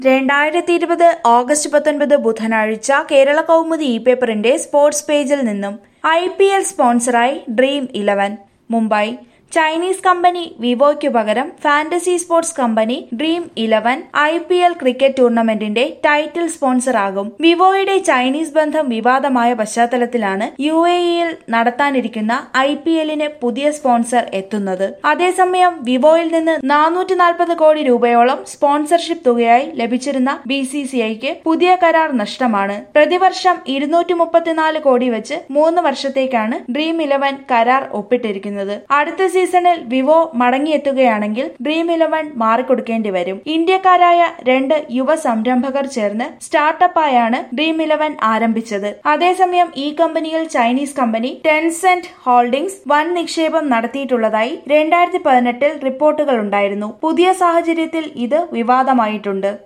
രണ്ടായിരത്തി ഇരുപത് ഓഗസ്റ്റ് പത്തൊൻപത് ബുധനാഴ്ച കേരള കൗമുദി ഇ പേപ്പറിന്റെ സ്പോർട്സ് പേജിൽ നിന്നും ഐ പി എൽ സ്പോൺസറായി dream eleven Mumbai Chinese company വിവോയ്ക്കു പകരം fantasy sports company dream eleven I P L cricket ടൂർണമെന്റിന്റെ ടൈറ്റിൽ സ്പോൺസറാകും വിവോയുടെ ചൈനീസ് ബന്ധം വിവാദമായ പശ്ചാത്തലത്തിലാണ് യു എ ഇയിൽ നടത്താനിരിക്കുന്ന ഐ പി എല്ലിന് പുതിയ സ്പോൺസർ എത്തുന്നത് അതേസമയം വിവോയിൽ നിന്ന് നാനൂറ്റി നാൽപ്പത് കോടി രൂപയോളം സ്പോൺസർഷിപ്പ് തുകയായി ലഭിച്ചിരുന്ന ബി സി സി ഐക്ക് പുതിയ കരാർ നഷ്ടമാണ് പ്രതിവർഷം ഇരുന്നൂറ്റി മുപ്പത്തിനാല് കോടി വെച്ച് മൂന്ന് വർഷത്തേക്കാണ് ഡ്രീം ഇലവൻ കരാർ ഒപ്പിട്ടിരിക്കുന്നത് അടുത്ത സീസണിൽ വിവോ മടങ്ങിയെത്തുകയാണെങ്കിൽ ഡ്രീം ഇലവൻ മാറിക്കൊടുക്കേണ്ടി വരും ഇന്ത്യക്കാരായ രണ്ട് യുവ സംരംഭകർ ചേർന്ന് സ്റ്റാർട്ടപ്പായാണ് ഡ്രീം ഇലവൻ ആരംഭിച്ചത് അതേസമയം ഈ കമ്പനിയിൽ ചൈനീസ് കമ്പനി ടെൻസെന്റ് ഹോൾഡിംഗ്സ് വൻ നിക്ഷേപം നടത്തിയിട്ടുള്ളതായി രണ്ടായിരത്തി പതിനെട്ടിൽ റിപ്പോർട്ടുകൾ ഉണ്ടായിരുന്നു പുതിയ സാഹചര്യത്തിൽ ഇത് വിവാദമായിട്ടുണ്ട്